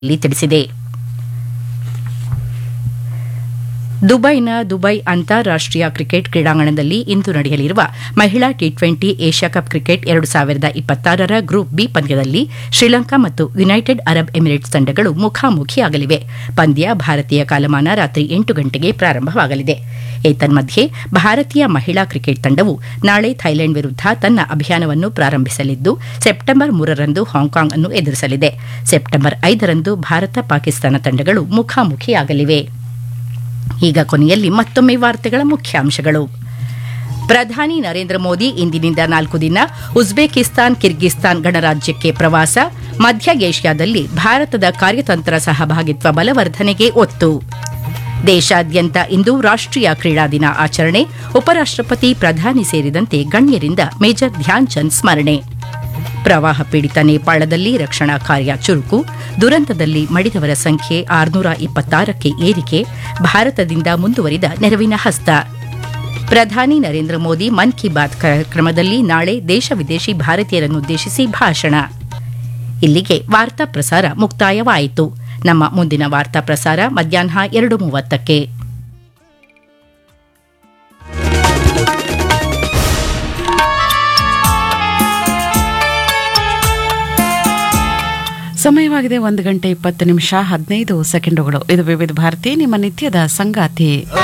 ಇಲ್ಲಿ ತಿಳಿಸಿದೆ ದುಬೈನ ದುಬೈ ಅಂತಾರಾಷ್ಟೀಯ ಕ್ರಿಕೆಟ್ ಕ್ರೀಡಾಂಗಣದಲ್ಲಿ ಇಂದು ನಡೆಯಲಿರುವ ಮಹಿಳಾ T twenty Asia cup cricket ಎರಡು ಸಾವಿರದ ಇಪ್ಪತ್ತಾರರ ಗ್ರೂಪ್ ಬಿ ಪಂದ್ಯದಲ್ಲಿ ಶ್ರೀಲಂಕಾ ಮತ್ತು ಯುನೈಟೆಡ್ ಅರಬ್ ಎಮಿರೇಟ್ಸ್ ತಂಡಗಳು ಮುಖಾಮುಖಿಯಾಗಲಿವೆ ಪಂದ್ಯ ಭಾರತೀಯ ಕಾಲಮಾನ ರಾತ್ರಿ ಎಂಟು ಗಂಟೆಗೆ ಪ್ರಾರಂಭವಾಗಲಿದೆ ಏತನ್ಮಧ್ಯೆ ಭಾರತೀಯ ಮಹಿಳಾ ಕ್ರಿಕೆಟ್ ತಂಡವು ನಾಳೆ ಥೈಲೆಂಡ್ ವಿರುದ್ಧ ತನ್ನ ಅಭಿಯಾನವನ್ನು ಪ್ರಾರಂಭಿಸಲಿದ್ದು ಸೆಪ್ಟೆಂಬರ್ ಮೂರರಂದು ಹಾಂಕಾಂಗ್ ಅನ್ನು ಎದುರಿಸಲಿದೆ ಸೆಪ್ಟೆಂಬರ್ ಐದರಂದು ಭಾರತ ಪಾಕಿಸ್ತಾನ ತಂಡಗಳು ಮುಖಾಮುಖಿಯಾಗಲಿವೆ ಈಗ ಕೊನೆಯಲ್ಲಿ ಮತ್ತೊಮ್ಮೆ ವಾರ್ತೆಗಳ ಮುಖ್ಯಾಂಶಗಳು ಪ್ರಧಾನಿ ನರೇಂದ್ರ ಮೋದಿ ಇಂದಿನಿಂದ ನಾಲ್ಕು ದಿನ ಉಜ್ಬೇಕಿಸ್ತಾನ್ ಕಿರ್ಗಿಸ್ತಾನ್ ಗಣರಾಜ್ಯಕ್ಕೆ ಪ್ರವಾಸ ಮಧ್ಯ ಏಷ್ಯಾದಲ್ಲಿ ಭಾರತದ ಕಾರ್ಯತಂತ್ರ ಸಹಭಾಗಿತ್ವ ಬಲವರ್ಧನೆಗೆ ಒತ್ತು ದೇಶಾದ್ಯಂತ ಇಂದು ರಾಷ್ಟೀಯ ಕ್ರೀಡಾ ದಿನ ಆಚರಣೆ ಉಪರಾಷ್ಟಪತಿ ಪ್ರಧಾನಿ ಸೇರಿದಂತೆ ಗಣ್ಯರಿಂದ ಮೇಜರ್ ಧ್ಯಾನ್ ಚಂದ್ ಸ್ಮರಣೆ ಪ್ರವಾಹ ಪೀಡಿತ ನೇಪಾಳದಲ್ಲಿ ರಕ್ಷಣಾ ಕಾರ್ಯ ಚುರುಕು ದುರಂತದಲ್ಲಿ ಮಡಿದವರ ಸಂಖ್ಯೆ ಆರುನೂರ ಇಪ್ಪತ್ತಾರಕ್ಕೆ ಏರಿಕೆ ಭಾರತದಿಂದ ಮುಂದುವರಿದ ನೆರವಿನ ಹಸ್ತ ಪ್ರಧಾನಿ ನರೇಂದ್ರ ಮೋದಿ ಮನ್ ಕಿ ಬಾತ್ ಕಾರ್ಯಕ್ರಮದಲ್ಲಿ ನಾಳೆ ದೇಶ ವಿದೇಶಿ ಭಾರತೀಯರನ್ನುದ್ದೇಶಿಸಿ ಭಾಷಣ ಇಲ್ಲಿಗೆ ವಾರ್ತಾ ಪ್ರಸಾರ ಮುಕ್ತಾಯವಾಯಿತು ನಮ್ಮ ಮುಂದಿನ ವಾರ್ತಾ ಪ್ರಸಾರ ಮಧ್ಯಾಹ್ನ ಎರಡು ಮೂವತ್ತಕ್ಕೆ ಸಮಯವಾಗಿದೆ ಒಂದು ಗಂಟೆ ಇಪ್ಪತ್ತು ನಿಮಿಷ ಹದಿನೈದು ಸೆಕೆಂಡುಗಳು ಇದು ವಿವಿಧ ಭಾರತಿ ನಿಮ್ಮ ನಿತ್ಯದ ಸಂಗಾತಿ